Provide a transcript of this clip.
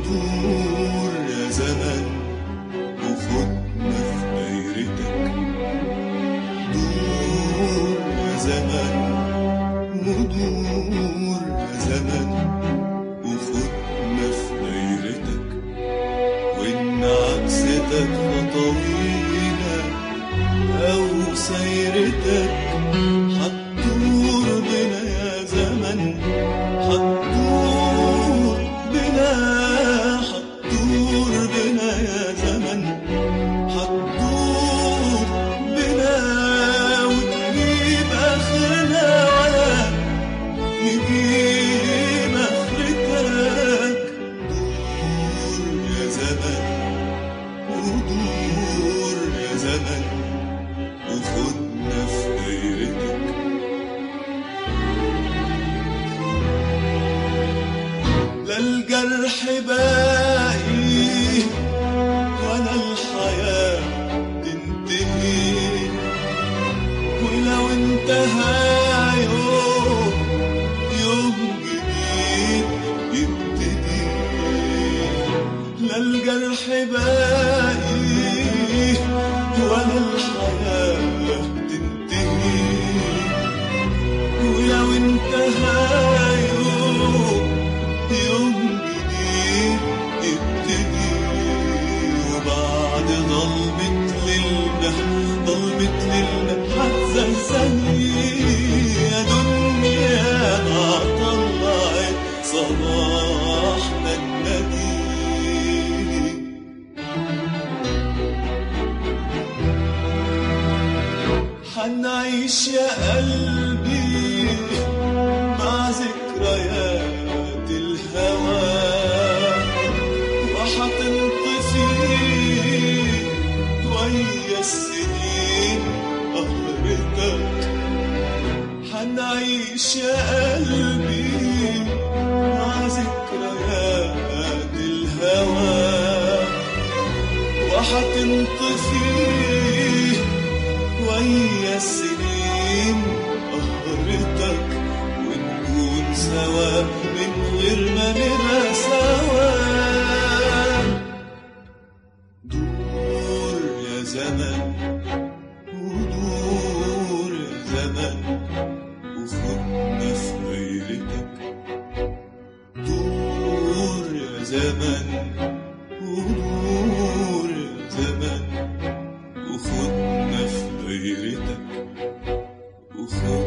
ودور يا زمن وخدنا في دايرتك دور يا زمن ودور يا زمن وخدنا في دايرتك وإن عكستك خطوينا أو سيرتك هتدور بنا يا زمن هتدور بنا هتدور بنا يا زمن هتدور بنا وتجيب آخرنا ولا نجيب آخرتك دور يا زمن ودور يا زمن وخدنا في دايرتك لا الجرح باقي ولا الحياة تنتهي ولو انتهى يوم يوم جديد يبتدي لا الجرح باقي ولا الحياة تنتهي ولو انتهى يوم يوم جديد يبتدي وبعد ظلمة ليلنا ظلمة ليلنا هتزلزلي يا دنيا ما طلعت صباحنا الندي حنعيش يا قلبي مع ذكريات الهوى وحتنطفي ويا السنين قهرتك حنعيش يا قلبي مع ذكريات الهوى وحتنطفي ويا السنين قهرتك ونكون سوا من غير ما نبقى سوا دور يا زمن ودور يا زمن وخدنا في غيرتك دور يا زمن ودور يا زمن وخدنا في غيرتك وخدنا